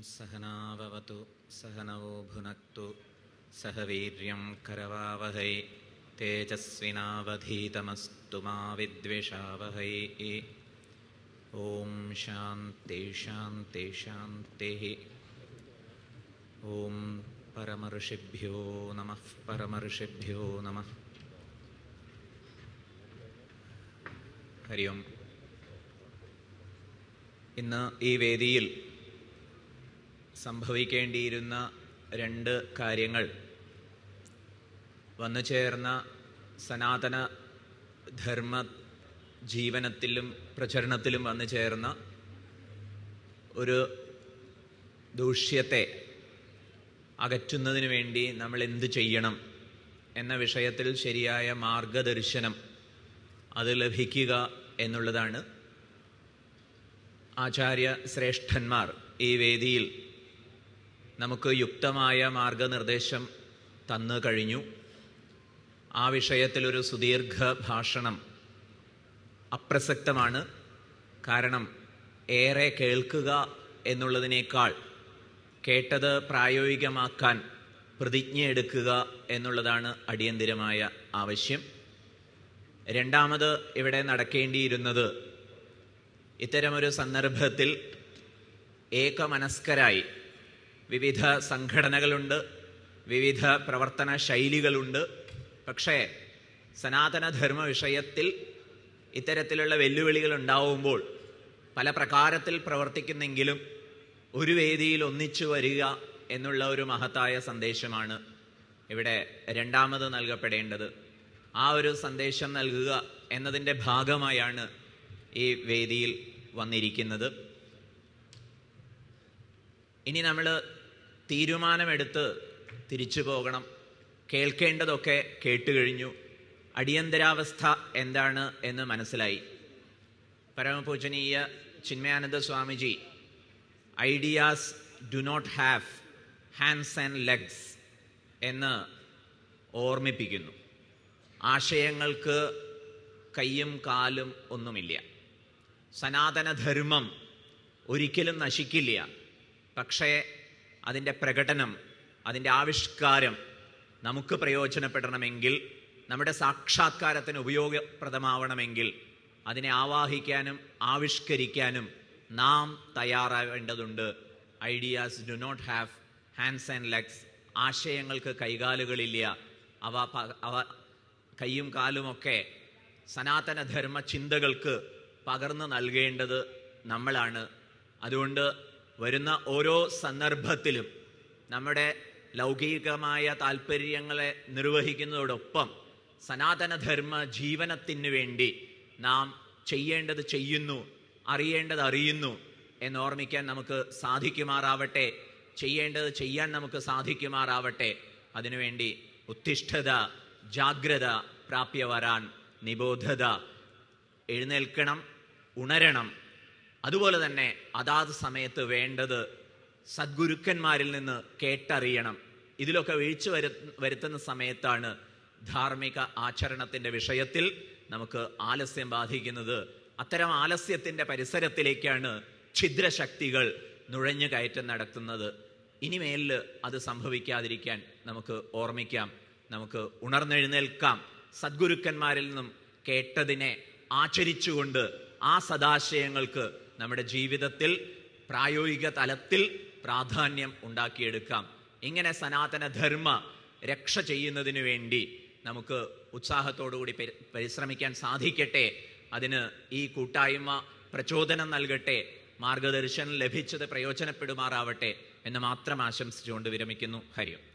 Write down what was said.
सहनाववतु सहनवो भुनक्तु सह वीर्यं करवावहै तेजस्विनावधीतमस्तु मा विद्विषावहै ॐ शान्ति शान्ति शान्तिः ॐ परमऋषिभ्यो नमः परमऋषिभ्यो नमः ഹരി ഓം ഇന്ന് ഈ വേദിയിൽ സംഭവിക്കേണ്ടിയിരുന്ന രണ്ട് കാര്യങ്ങൾ വന്നു ചേർന്ന സനാതന ധർമ്മ ജീവനത്തിലും പ്രചരണത്തിലും വന്നു ചേർന്ന ഒരു ദൂഷ്യത്തെ അകറ്റുന്നതിന് വേണ്ടി നമ്മൾ എന്ത് ചെയ്യണം എന്ന വിഷയത്തിൽ ശരിയായ മാർഗദർശനം അത് ലഭിക്കുക എന്നുള്ളതാണ് ആചാര്യ ശ്രേഷ്ഠന്മാർ ഈ വേദിയിൽ നമുക്ക് യുക്തമായ മാർഗനിർദ്ദേശം തന്നു കഴിഞ്ഞു ആ വിഷയത്തിലൊരു സുദീർഘ ഭാഷണം അപ്രസക്തമാണ് കാരണം ഏറെ കേൾക്കുക എന്നുള്ളതിനേക്കാൾ കേട്ടത് പ്രായോഗികമാക്കാൻ പ്രതിജ്ഞയെടുക്കുക എന്നുള്ളതാണ് അടിയന്തിരമായ ആവശ്യം രണ്ടാമത് ഇവിടെ നടക്കേണ്ടിയിരുന്നത് ഇത്തരമൊരു സന്ദർഭത്തിൽ ഏകമനസ്കരായി വിവിധ സംഘടനകളുണ്ട് വിവിധ പ്രവർത്തന ശൈലികളുണ്ട് പക്ഷേ സനാതനധർമ്മ വിഷയത്തിൽ ഇത്തരത്തിലുള്ള വെല്ലുവിളികൾ ഉണ്ടാവുമ്പോൾ പല പ്രകാരത്തിൽ പ്രവർത്തിക്കുന്നെങ്കിലും ഒരു വേദിയിൽ ഒന്നിച്ചു വരിക എന്നുള്ള ഒരു മഹത്തായ സന്ദേശമാണ് ഇവിടെ രണ്ടാമത് നൽകപ്പെടേണ്ടത് ആ ഒരു സന്ദേശം നൽകുക എന്നതിൻ്റെ ഭാഗമായാണ് ഈ വേദിയിൽ വന്നിരിക്കുന്നത് ഇനി നമ്മൾ തീരുമാനമെടുത്ത് തിരിച്ചു പോകണം കേൾക്കേണ്ടതൊക്കെ കേട്ടുകഴിഞ്ഞു അടിയന്തരാവസ്ഥ എന്താണ് എന്ന് മനസ്സിലായി പരമപൂജനീയ Chinmayananda Swamiji ideas do not have hands and legs എന്ന് ഓർമ്മിപ്പിക്കുന്നു ആശയങ്ങൾക്ക് കയ്യും കാലും ഒന്നുമില്ല സനാതനധർമ്മം ഒരിക്കലും നശിക്കില്ല പക്ഷേ അതിൻ്റെ പ്രകടനം അതിൻ്റെ ആവിഷ്കാരം നമുക്ക് പ്രയോജനപ്പെടണമെങ്കിൽ നമ്മുടെ സാക്ഷാത്കാരത്തിന് ഉപയോഗപ്രദമാവണമെങ്കിൽ അതിനെ ആവാഹിക്കാനും ആവിഷ്കരിക്കാനും നാം തയ്യാറാവേണ്ടതുണ്ട് ideas do not have hands and legs ആശയങ്ങൾക്ക് കൈകാലുകളില്ല അവ അവ കൈയും കാലുമൊക്കെ സനാതനധർമ്മ ചിന്തകൾക്ക് പകർന്നു നൽകേണ്ടത് നമ്മളാണ് അതുകൊണ്ട് വരുന്ന ഓരോ സന്ദർഭത്തിലും നമ്മുടെ ലൗകികമായ താല്പര്യങ്ങളെ നിർവഹിക്കുന്നതോടൊപ്പം സനാതനധർമ്മ ജീവനത്തിന് വേണ്ടി നാം ചെയ്യേണ്ടത് ചെയ്യുന്നു അറിയേണ്ടത് അറിയുന്നു എന്നോർമ്മിക്കാൻ നമുക്ക് സാധിക്കുമാറാവട്ടെ ചെയ്യേണ്ടത് ചെയ്യാൻ നമുക്ക് സാധിക്കുമാറാവട്ടെ അതിനുവേണ്ടി ഉത്തിഷ്ഠത ജാഗ്രത പ്രാപ്യ വരാൻ നിബോധത എഴുന്നേൽക്കണം ഉണരണം അതുപോലെ തന്നെ അതാത് സമയത്ത് വേണ്ടത് സദ്ഗുരുക്കന്മാരിൽ നിന്ന് കേട്ടറിയണം ഇതിലൊക്കെ വീഴ്ച വരു വരുത്തുന്ന സമയത്താണ് ധാർമ്മിക ആചരണത്തിന്റെ വിഷയത്തിൽ നമുക്ക് ആലസ്യം ബാധിക്കുന്നത് അത്തരം ആലസ്യത്തിന്റെ പരിസരത്തിലേക്കാണ് ഛിദ്രശക്തികൾ നുഴഞ്ഞു കയറ്റം നടത്തുന്നത് ഇനിമേലില് അത് സംഭവിക്കാതിരിക്കാൻ നമുക്ക് ഓർമ്മിക്കാം നമുക്ക് ഉണർന്നെഴുന്നേൽക്കാം സദ്ഗുരുക്കന്മാരിൽ നിന്നും കേട്ടതിനെ ആചരിച്ചുകൊണ്ട് ആ സദാശയങ്ങൾക്ക് നമ്മുടെ ജീവിതത്തിൽ പ്രായോഗിക തലത്തിൽ പ്രാധാന്യം ഉണ്ടാക്കിയെടുക്കാം ഇങ്ങനെ സനാതന ധർമ്മ രക്ഷ ചെയ്യുന്നതിന് വേണ്ടി നമുക്ക് ഉത്സാഹത്തോടുകൂടി പരിശ്രമിക്കാൻ സാധിക്കട്ടെ അതിന് ഈ കൂട്ടായ്മ പ്രചോദനം നൽകട്ടെ മാർഗദർശനം ലഭിച്ചത് പ്രയോജനപ്പെടുമാറാവട്ടെ എന്ന് മാത്രം ആശംസിച്ചുകൊണ്ട് വിരമിക്കുന്നു ഹരിയും